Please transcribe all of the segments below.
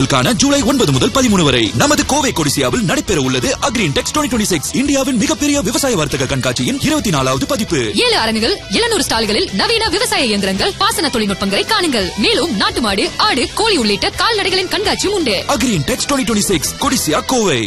தேர்வுகளுக்கான ஜூலை ஒன்பது முதல் பதிமூணு வரை நமது கோவை கொடிசியாவில் நடைபெற உள்ளது அக்ரீன் டெக்ஸ் டுவெண்ட்டி சிக்ஸ் இந்தியாவின் மிகப்பெரிய விவசாய வர்த்தக கண்காட்சியின் இருபத்தி நாலாவது பதிப்பு ஏழு அரங்குகள் எழுநூறு ஸ்டால்களில் நவீன விவசாய இயந்திரங்கள் பாசன தொழில்நுட்பங்களை காணுங்கள் மேலும் நாட்டு மாடு ஆடு கோழி உள்ளிட்ட கால்நடைகளின் கண்காட்சியும் உண்டு Agri Intex twenty six Codissia Kovai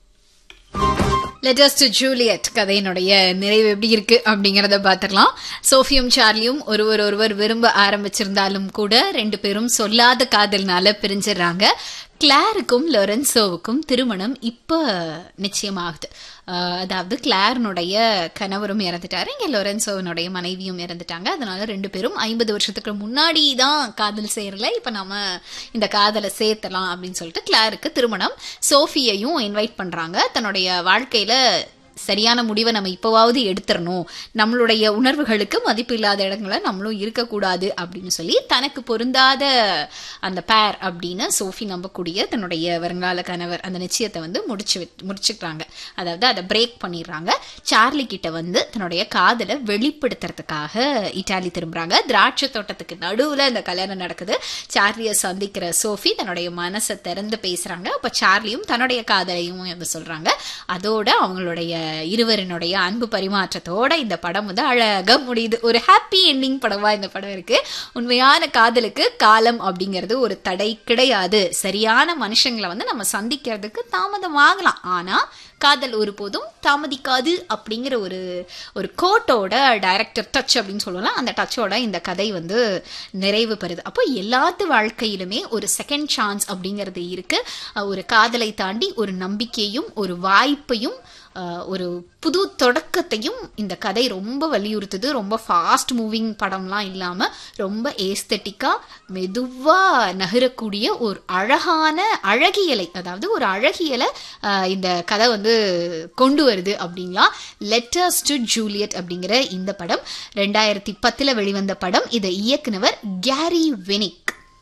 letters to Juliet கதையினுடைய நிறைவு எப்படி இருக்கு அப்படிங்கறத பாத்திரலாம் சோஃபியும் சார்லியும் ஒருவர் ஒருவர் விரும்ப ஆரம்பிச்சிருந்தாலும் கூட ரெண்டு பேரும் சொல்லாத காதல்னால பிரிஞ்சிடுறாங்க கிளாருக்கும் லொரன்சோவுக்கும் திருமணம் இப்ப நிச்சயமாகுது ஆஹ் அதாவது கிளாரனுடைய கணவரும் இறந்துட்டாரு இங்க லொரன்சோவனுடைய மனைவியும் இறந்துட்டாங்க அதனால ரெண்டு பேரும் ஐம்பது வருஷத்துக்கு முன்னாடி தான் காதல் சேரல இப்ப நாம இந்த காதலை சேர்த்தலாம் அப்படின்னு சொல்லிட்டு கிளாருக்கு திருமணம் சோஃபியையும் இன்வைட் பண்றாங்க தன்னுடைய வாழ்க்கையில சரியான முடிவை நம்ம இப்போவாவது எடுத்துடணும் நம்மளுடைய உணர்வுகளுக்கு மதிப்பு இல்லாத இடங்கள நம்மளும் இருக்கக்கூடாது அப்படின்னு சொல்லி தனக்கு பொருந்தாத அந்த பேர் அப்படின்னு சோஃபி நம்பக்கூடிய தன்னுடைய வருங்கால கணவர் அந்த நிச்சயத்தை வந்து முடிச்சு விட்- முடிச்சுக்கிறாங்க அதாவது அதை பிரேக் பண்ணிடுறாங்க சார்லி கிட்ட வந்து தன்னுடைய காதலை வெளிப்படுத்துறதுக்காக இட்டாலி திரும்புறாங்க திராட்சை தோட்டத்துக்கு நடுவுல இந்த கல்யாணம் நடக்குது சார்லியை சந்திக்கிற சோஃபி தன்னுடைய மனசை திறந்து பேசுறாங்க அப்ப சார்லியும் தன்னுடைய காதலையும் வந்து சொல்றாங்க அதோட அவங்களுடைய இருவரினுடைய அன்பு பரிமாற்றத்தோட இந்த படம் வந்து அழகா முடியுது ஒரு ஹாப்பி எண்டிங் படமா இந்த படம் இருக்கு உண்மையான காதலுக்கு காலம் அப்படிங்கிறது ஒரு தடை கிடையாது சரியான மனுஷங்களை வந்து நம்ம சந்திக்கிறதுக்கு தாமதம் ஆகலாம் ஆனா காதல் ஒருபோதும் தாமதிக்காது அப்படிங்கிற ஒரு ஒரு கோட்டோட டைரக்டர் டச் அப்படின்னு சொல்லலாம் அந்த டச்சோட இந்த கதை வந்து நிறைவு பெறுது அப்போ எல்லாத்து வாழ்க்கையிலுமே ஒரு செகண்ட் சான்ஸ் அப்படிங்கிறது இருக்கு அஹ் ஒரு காதலை தாண்டி ஒரு நம்பிக்கையும் ஒரு வாய்ப்பையும் அஹ் ஒரு புது தொடக்கத்தையும் இந்த கதை ரொம்ப வலியுறுத்துது ரொம்ப ஃபாஸ்ட் மூவிங் படம்லாம் இல்லாம ரொம்ப ஏஸ்தட்டிக்கா மெதுவா நகரக்கூடிய ஒரு அழகான அழகியலை அதாவது ஒரு அழகியலை அஹ் இந்த கதை வந்து கொண்டு வருது அப்படிங்களா லெட்டர்ஸ் டு ஜூலியட் அப்படிங்கிற இந்த படம் ரெண்டாயிரத்தி பத்துல வெளிவந்த படம் இதை இயக்குனவர் கேரி வெனிக்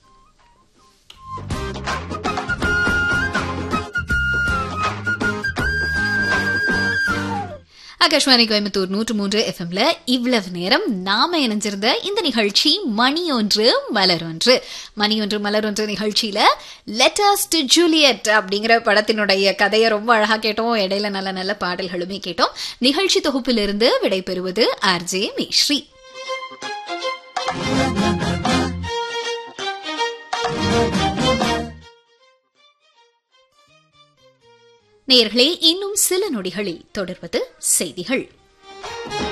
ஆகாஷ்வாணி கோயம்புத்தூர் நூற்று மூன்று எஃப்எம்ல இவ்வளவு நேரம் நாம இணைஞ்சிருந்த இந்த நிகழ்ச்சி மணி ஒன்று மலர் ஒன்று மணி ஒன்று மலர் ஒன்று நிகழ்ச்சியில லெட்டர்ஸ் டு ஜூலியட் அப்படிங்கிற படத்தினுடைய கதையை ரொம்ப அழகா கேட்டோம் இடையில நல்ல நல்ல பாடல்களுமே கேட்டோம் நிகழ்ச்சி தொகுப்பிலிருந்து விடைபெறுவது ஆர்ஜே மிஸ்ரீ நேயர்களே இன்னும் சில நொடிகளில் தொடர்வது செய்திகள்